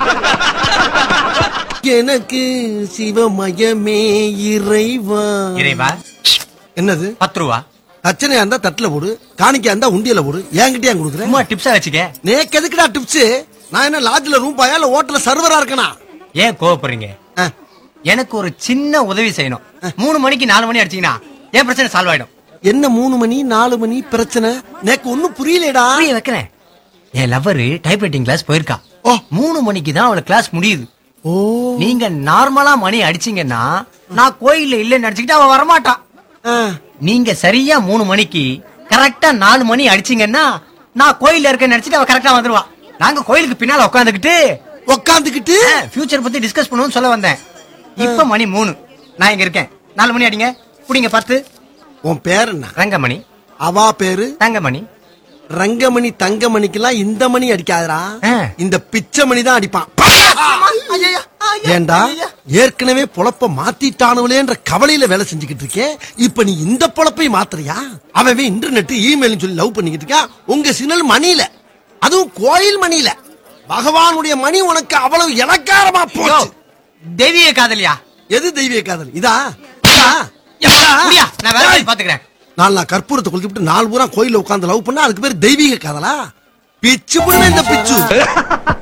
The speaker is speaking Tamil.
எனக்கு சிவமயமே இறைவா இறைவா என்னது பத்து ரூபா தச்சனையா இருந்தா தட்டுல போடு காணிக்கையா இருந்தா உண்டியல போடு என்கிட்டயே கொடுக்குறேன் சும்மா டிப்ஸா வச்சுக்க நேக்கு எதுக்குடா டிப்ஸ் நான் என்ன லாட்ஜ்ல ரூம் பாயா இல்ல ஹோட்டல்ல சர்வரா இருக்கனா ஏன் கோவப்படுறீங்க ஆ, எனக்கு ஒரு சின்ன உதவி செய்யணும் மூணு மணிக்கு நாலு மணி அடிச்சீங்கன்னா என் பிரச்சனை சால்வ் ஆயிடும் என்ன மூணு மணி நாலு மணி பிரச்சனை நேக்கு ஒண்ணும் புரியலடா புரிய வைக்கிறேன் என் லவ்வரு டைப்ரைட்டிங் கிளாஸ் போயிருக்கா ஓ. மூணு மணிக்கு தான் அவளை கிளாஸ் முடியுது ஓ நீங்க நார்மலா மணி அடிச்சீங்கன்னா நான் கோயில்ல இல்லைன்னு நினைச்சுக்கிட்டு அவ வரமாட்டான் ஆ, நீங்க சரியா மூணு மணிக்கு கரெக்டா நாலு மணி அடிச்சீங்கன்னா நான் கோயில்ல இருக்கேன்னு நினைச்சிட்டு அவ கரெக்டா வந்துருவா நாங்க கோயிலுக்கு பின்னால உட்காந்துக்கிட்டு உக்காந்துக்கிட்டு ஃபியூச்சர் பத்தி டிஸ்கஸ் பண்ணுவோம்னு சொல்ல வந்தேன் இப்ப மணி மூணு நான் இங்க இருக்கேன் நாலு மணி அடிங்க புடிங்க பத்து உன் பேர் என்ன ரங்கமணி அவா பேரு தங்கமணி ரங்கமணி தங்கமணிக்கெல்லாம் இந்த மணி அடிக்காதடா ஆ. இந்த பிச்சை மணி தான் அடிப்பான் ஏண்டா ஏற்கனவே பொழப்ப மாத்திட்டானுங்களேன்ற கவலையில வேலை செஞ்சுக்கிட்டு இருக்கேன் இப்ப நீ இந்த பொழப்பை மாத்துறியா அவன் இன்டர்நெட் இமெயில் சொல்லி லவ் பண்ணிக்கிட்டு இருக்கா உங்க சிக்னல் மணியில அதுவும் கோயில் மணியில பகவானுடைய மணி உனக்கு அவ்வளவு இலக்காரமா யோ, போச்சு தெய்வீக காதலியா எது தெய்வீக காதல் இதா இதா? எப்பா, இதா? புரியா? நான் வேற மாதிரி பாத்துக்கிறேன் நாலு நான் கற்பூரத்தை கொளுத்திவிட்டு நாலு பூரா கோயில்ல உட்கார்ந்து லவ் பண்ணா அதுக்கு பேர் தெய்வீக காதலா பிச்சு பண்ண இந்த பிச்சு